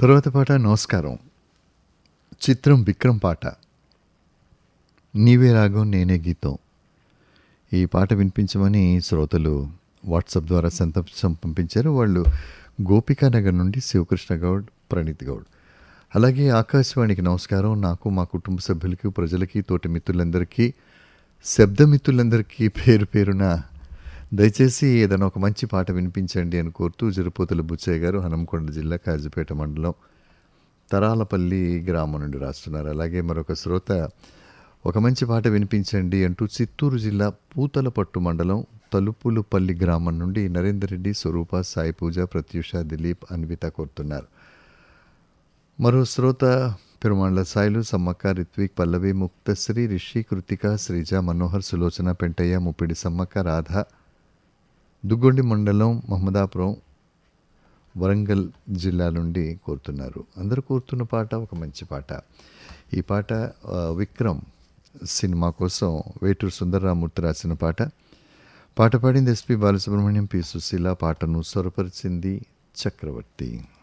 తర్వాత పాట నమస్కారం చిత్రం విక్రమ్ పాట నీవే రాగం నేనే గీతం ఈ పాట వినిపించమని శ్రోతలు వాట్సాప్ ద్వారా సంతోషం పంపించారు వాళ్ళు గోపికానగర్ నుండి శివకృష్ణ గౌడ్ ప్రణీత్ గౌడ్ అలాగే ఆకాశవాణికి నమస్కారం నాకు మా కుటుంబ సభ్యులకి ప్రజలకి తోటి మిత్రులందరికీ శబ్దమిత్రులందరికీ పేరు పేరున దయచేసి ఏదైనా ఒక మంచి పాట వినిపించండి అని కోరుతూ జరుపోతుల బుచ్చయ్య గారు హనంకొండ జిల్లా కాజుపేట మండలం తరాలపల్లి గ్రామం నుండి రాస్తున్నారు అలాగే మరొక శ్రోత ఒక మంచి పాట వినిపించండి అంటూ చిత్తూరు జిల్లా పూతలపట్టు మండలం తలుపులుపల్లి గ్రామం నుండి నరేందర్ రెడ్డి స్వరూప సాయి పూజ ప్రత్యూష దిలీప్ అన్విత కోరుతున్నారు మరో శ్రోత పెరుమాండ్ల సాయిలు సమ్మక్క రిత్విక్ పల్లవి ముక్తశ్రీ రిషి కృతిక శ్రీజ మనోహర్ సులోచన పెంటయ్య ముప్పిడి సమ్మక్క రాధ దుగ్గొండి మండలం మహమ్మదాపురం వరంగల్ జిల్లా నుండి కోరుతున్నారు అందరూ కోరుతున్న పాట ఒక మంచి పాట ఈ పాట ఆ, విక్రమ్ సినిమా కోసం వేటూరు సుందరరామూర్తి రాసిన పాట పాట పాడింది ఎస్పి బాలసుబ్రహ్మణ్యం పి సుశీల పాటను స్వరపరిచింది చక్రవర్తి